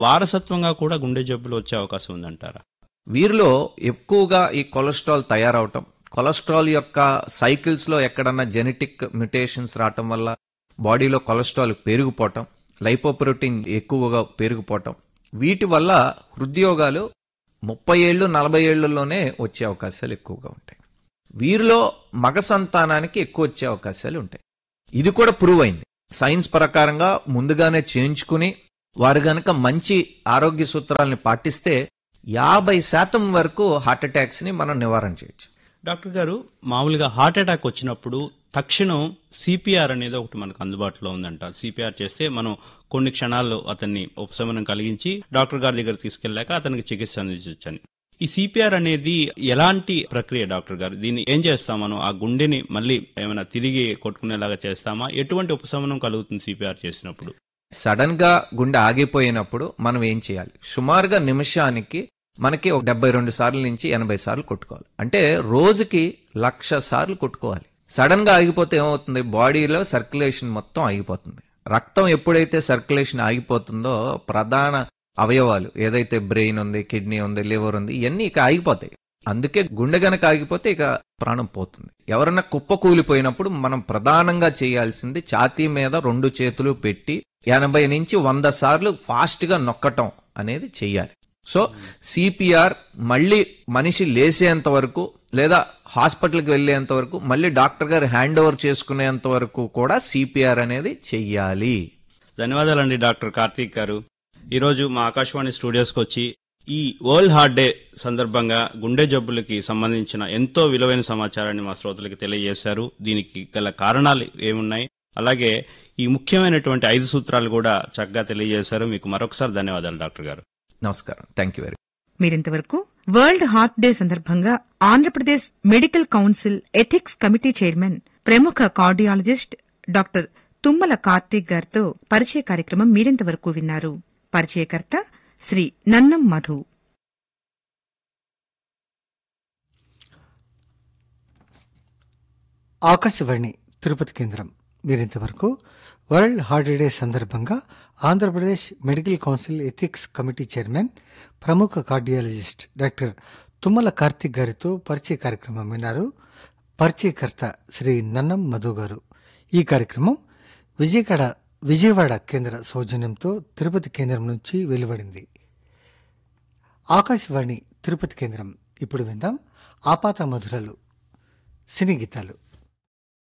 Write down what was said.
వారసత్వంగా కూడా గుండె జబ్బులు వచ్చే అవకాశం ఉందంటారా వీరిలో ఎక్కువగా ఈ కొలెస్ట్రాల్ తయారవటం కొలెస్ట్రాల్ యొక్క సైకిల్స్ లో ఎక్కడన్నా జెనెటిక్ మ్యుటేషన్స్ రావటం వల్ల బాడీలో కొలెస్ట్రాల్ పెరిగిపోవటం లైపోప్రోటీన్ ఎక్కువగా పెరిగిపోవటం వీటి వల్ల హృద్యోగాలు ముప్పై ఏళ్ళు నలభై ఏళ్లలోనే వచ్చే అవకాశాలు ఎక్కువగా ఉంటాయి వీరిలో మగ సంతానానికి ఎక్కువ వచ్చే అవకాశాలు ఉంటాయి ఇది కూడా ప్రూవ్ అయింది సైన్స్ ప్రకారంగా ముందుగానే చేయించుకుని వారు గనక మంచి ఆరోగ్య సూత్రాలని పాటిస్తే యాభై శాతం వరకు హార్ట్ అటాక్స్ ని మనం నివారణ చేయొచ్చు డాక్టర్ గారు మామూలుగా హార్ట్ అటాక్ వచ్చినప్పుడు తక్షణం సిపిఆర్ అనేది ఒకటి మనకు అందుబాటులో ఉందంట సిపిఆర్ చేస్తే మనం కొన్ని క్షణాల్లో అతన్ని ఉపశమనం కలిగించి డాక్టర్ గారి దగ్గర తీసుకెళ్ళాక అతనికి చికిత్స అందించవచ్చని ఈ సిపిఆర్ అనేది ఎలాంటి ప్రక్రియ డాక్టర్ గారు దీన్ని ఏం చేస్తాం మనం ఆ గుండెని మళ్ళీ ఏమైనా తిరిగి కొట్టుకునేలాగా చేస్తామా ఎటువంటి ఉపశమనం కలుగుతుంది సిపిఆర్ చేసినప్పుడు సడన్ గా గుండె ఆగిపోయినప్పుడు మనం ఏం చేయాలి సుమారుగా నిమిషానికి మనకి ఒక డెబ్బై రెండు సార్లు నుంచి ఎనభై సార్లు కొట్టుకోవాలి అంటే రోజుకి లక్ష సార్లు కొట్టుకోవాలి సడన్ గా ఆగిపోతే ఏమవుతుంది బాడీలో సర్క్యులేషన్ మొత్తం ఆగిపోతుంది రక్తం ఎప్పుడైతే సర్క్యులేషన్ ఆగిపోతుందో ప్రధాన అవయవాలు ఏదైతే బ్రెయిన్ ఉంది కిడ్నీ ఉంది లివర్ ఉంది ఇవన్నీ ఇక ఆగిపోతాయి అందుకే గుండె గనక ఆగిపోతే ఇక ప్రాణం పోతుంది ఎవరన్నా కుప్ప కూలిపోయినప్పుడు మనం ప్రధానంగా చేయాల్సింది ఛాతీ మీద రెండు చేతులు పెట్టి ఎనభై నుంచి వంద సార్లు ఫాస్ట్ గా నొక్కటం అనేది చెయ్యాలి సో సిపిఆర్ మళ్ళీ మనిషి లేసేంత వరకు లేదా హాస్పిటల్కి వెళ్ళేంత వరకు మళ్ళీ డాక్టర్ గారు హ్యాండ్ ఓవర్ చేసుకునేంత వరకు కూడా సిపిఆర్ అనేది చెయ్యాలి ధన్యవాదాలండి డాక్టర్ కార్తీక్ గారు ఈరోజు మా ఆకాశవాణి స్టూడియోస్కి వచ్చి ఈ వరల్డ్ హార్ట్ డే సందర్భంగా గుండె జబ్బులకి సంబంధించిన ఎంతో విలువైన సమాచారాన్ని మా శ్రోతలకి తెలియజేశారు దీనికి గల కారణాలు ఏమున్నాయి అలాగే ఈ ముఖ్యమైనటువంటి ఐదు సూత్రాలు కూడా చక్కగా తెలియజేశారు మీకు మరొకసారి ధన్యవాదాలు డాక్టర్ గారు నమస్కారం థ్యాంక్ యూ వెరీ మీరింతవరకు వరల్డ్ హార్ట్ డే సందర్భంగా Andhra Pradesh medical council ethics committee chairman ప్రముఖ కార్డియాలజిస్ట్ డాక్టర్ తుమ్మల కార్తీక్ గారితో పరిచయ కార్యక్రమం మీరింతవరకు విన్నారు పరిచయకర్త శ్రీ నన్నం మధు ఆకాశవాణి తిరుపతి కేంద్రం మీరింతవరకు వరల్డ్ హార్ట్ డే సందర్భంగా Andhra Pradesh medical council ethics committee chairman ప్రముఖ కార్డియాలజిస్ట్ డాక్టర్ తుమ్మల కార్తిక్ గారితో పరిచయ కార్యక్రమం విన్నారు పరిచయకర్త శ్రీ నన్నం మధు గారు ఈ కార్యక్రమం విజయవాడ విజయవాడ కేంద్ర సౌజన్యంతో తిరుపతి కేంద్రం నుంచి వెలువడింది ఆకాశవాణి తిరుపతి కేంద్రం ఇప్పుడు విందాం ఆపాత మధురలు సినీ గీతాలు